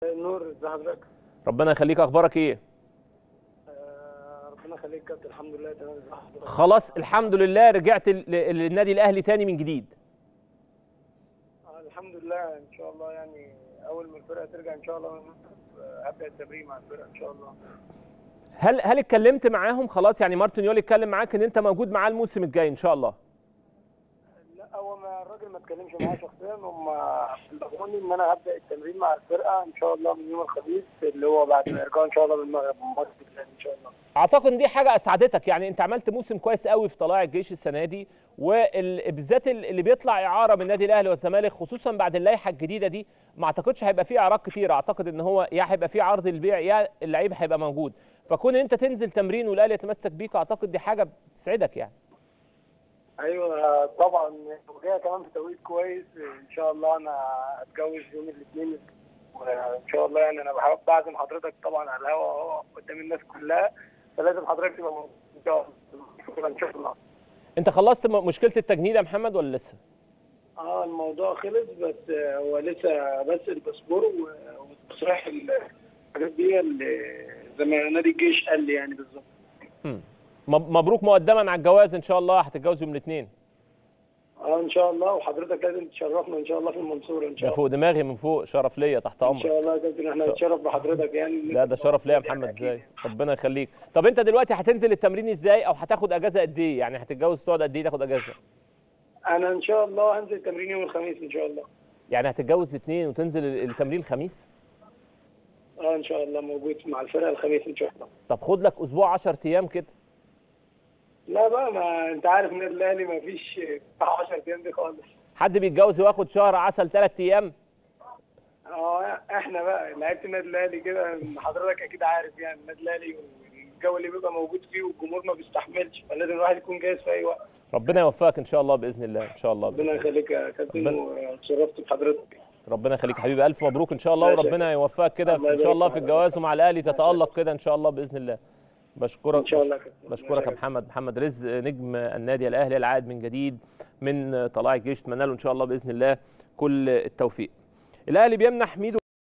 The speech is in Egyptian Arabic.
نور ازي حضرتك ربنا يخليك اخبارك ايه آه، ربنا يخليك كابتن الحمد لله تمام ازي حضرتك خلاص الحمد لله رجعت ال- للنادي الاهلي تاني من جديد آه، الحمد لله ان شاء الله يعني اول ما الفرقه ترجع ان شاء الله آه، هبدا التمرين مع الفرقه ان شاء الله هل هل اتكلمت معاهم خلاص يعني مارتن يولي اتكلم معاك ان انت موجود معاه الموسم الجاي ان شاء الله لا هو ما الراجل ما اتكلمش معايا شخصيا هم بلغوني ان انا هبدا التمرين مع الفرقه ان شاء الله من يوم الخميس اللي هو بعد ما يرجعوا ان شاء الله من المغرب من مصر ان شاء الله اعتقد ان دي حاجه اسعدتك يعني انت عملت موسم كويس قوي في طلائع الجيش السنه دي وبالذات اللي بيطلع اعاره من النادي الاهلي والزمالك خصوصا بعد اللائحه الجديده دي ما اعتقدش هيبقى فيه اعراض كتير اعتقد ان هو يا هيبقى فيه عرض البيع يا اللعيب هيبقى موجود فكون انت تنزل تمرين والاهلي يتمسك بيك اعتقد دي حاجه بتسعدك يعني ايوه طبعا وجايه كمان في توقيت كويس ان شاء الله انا هتجوز يوم الاثنين وان شاء الله يعني انا بحب بعزم حضرتك طبعا على الهوا اهو قدام الناس كلها فلازم حضرتك تبقى موجود ان شاء الله ان شاء الله انت خلصت م- مشكله التجنيد يا محمد ولا لسه اه الموضوع خلص بس آه، هو لسه بس الباسبور و- والتصريح الحاجات دي اللي زي ما نادي الجيش قال لي يعني بالظبط مب- مبروك مقدما على الجواز ان شاء الله هتتجوز يوم الاثنين اه ان شاء الله وحضرتك لازم تشرفنا ان شاء الله في المنصوره ان ده شاء الله فوق دماغي من فوق شرف ليا تحت ان امرك شاء الله يا كابتن احنا نتشرف بحضرتك يعني لا ده شرف ليا يا محمد ازاي ربنا يخليك طب انت دلوقتي هتنزل التمرين ازاي او هتاخد اجازه قد ايه يعني هتتجوز تقعد قد ايه تاخد اجازه انا ان شاء الله هنزل تمرين يوم الخميس ان شاء الله يعني هتتجوز الاثنين وتنزل ال- التمرين الخميس اه ان شاء الله موجود مع الفرقه الخميس ان شاء الله طب خد لك اسبوع 10 ايام كده لا بقى ما انت عارف النادي الاهلي ما فيش بتاع 10 ايام دي خالص حد بيتجوز وياخد شهر عسل ثلاث ايام اه احنا بقى لعيبه النادي الاهلي كده حضرتك اكيد عارف يعني النادي الاهلي والجو اللي بيبقى موجود فيه والجمهور ما بيستحملش فلازم الواحد يكون جاهز في اي وقت ربنا يوفقك ان شاء الله باذن الله ان شاء الله بإذن ربنا الله. يخليك يا كابتن ربنا- واتشرفت بحضرتك ربنا يخليك حبيبي الف مبروك ان شاء الله ماشي يا وربنا يوفقك كده الله ان شاء يبارك الله في في حضرتك. الجواز ومع الاهلي تتالق كده ان شاء الله باذن الله بشكرك ان شاء الله يا كابتن بشكرك يا محمد محمد رزق نجم النادي الاهلي العائد من جديد من طلائع الجيش اتمنى له ان شاء الله باذن الله كل التوفيق الاهلي بيمنح ميدو